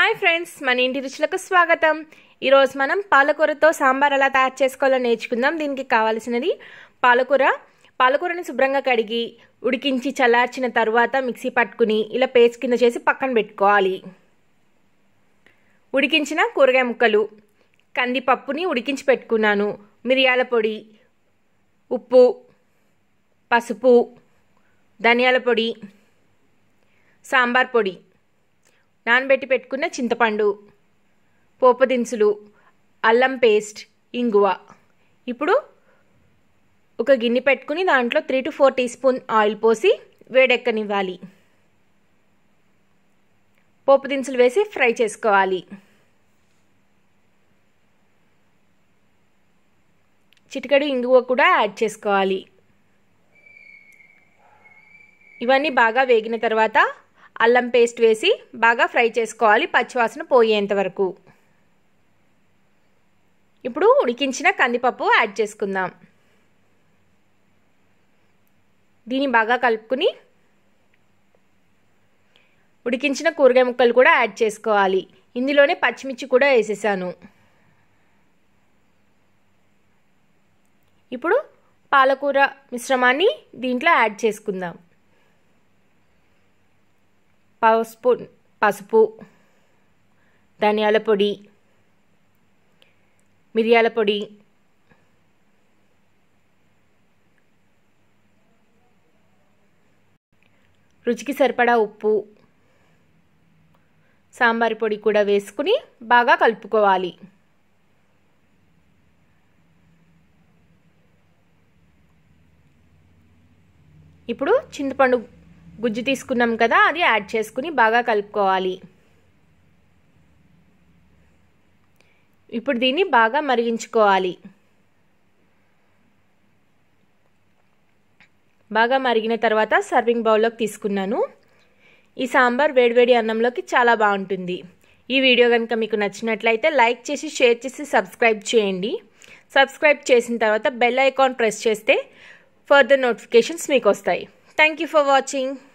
hi friends మన ఇంటి రుచులకు స్వాగతం ఈరోజు మనం పాలకూరతో సాంబార్ ఎలా తయారు చేసుకోవాలో నేర్చుకుందాం దీనికి కావాల్సినది పాలకూర పాలకూరని శుభ్రంగా కడిగి ఉడికించి చల్లార్చిన తర్వాత మిక్సీ పట్టుకుని ఇలా పేస్ట్ కింద చేసి పక్కన పెట్టుకోవాలి ఉడికించిన కూరగాయ ముక్కలు కందిపప్పుని ఉడికించి పెట్టుకున్నాను మిరియాల పొడి ఉప్పు పసుపు ధనియాల పొడి సాంబార్ పొడి నానబెట్టి పెట్టుకున్న చింతపండు పోపు దినుసులు అల్లం పేస్ట్ ఇంగువ ఇప్పుడు ఒక గిన్నె పెట్టుకుని దాంట్లో three to four teaspoon oil పోసి వేడెక్కనివ్వాలి పోపు దినుసులు వేసి ఫ్రై చేసుకోవాలి చిటికడు ఇంగువ కూడా యాడ్ చేసుకోవాలి ఇవన్నీ బాగా వేగిన తర్వాత అల్లం పేస్ట్ వేసి బాగా ఫ్రై చేసుకోవాలి పచ్చివాసన పోయేంత వరకు ఇప్పుడు ఉడికించిన కందిపప్పు యాడ్ చేసుకుందాం దీన్ని బాగా కలుపుకుని ఉడికించిన కూరగాయ ముక్కలు కూడా యాడ్ చేసుకోవాలి ఇందులోనే పచ్చిమిర్చి కూడా వేసేసాను ఇప్పుడు పాలకూర మిశ్రమాన్ని దీంట్లో యాడ్ చేసుకుందాం పసుపు పసుపు ధనియాల పొడి మిరియాల పొడి రుచికి సరిపడా ఉప్పు సాంబార్ పొడి కూడా వేసుకుని బాగా కలుపుకోవాలి ఇప్పుడు చింతపండు గుజ్జు తీసుకున్నాం కదా అది యాడ్ చేసుకుని బాగా కలుపుకోవాలి ఇప్పుడు దీన్ని బాగా మరిగించుకోవాలి బాగా మరిగిన తర్వాత సర్వింగ్ బౌల్లోకి తీసుకున్నాను ఈ సాంబార్ వేడివేడి అన్నంలోకి చాలా బాగుంటుంది ఈ వీడియో కనుక మీకు నచ్చినట్లయితే లైక్ చేసి షేర్ చేసి సబ్స్క్రైబ్ చేయండి సబ్స్క్రైబ్ చేసిన తర్వాత బెల్ ఐకాన్ ప్రెస్ చేస్తే ఫర్దర్ నోటిఫికేషన్స్ మీకు వస్తాయి థ్యాంక్ యూ ఫర్ వాచింగ్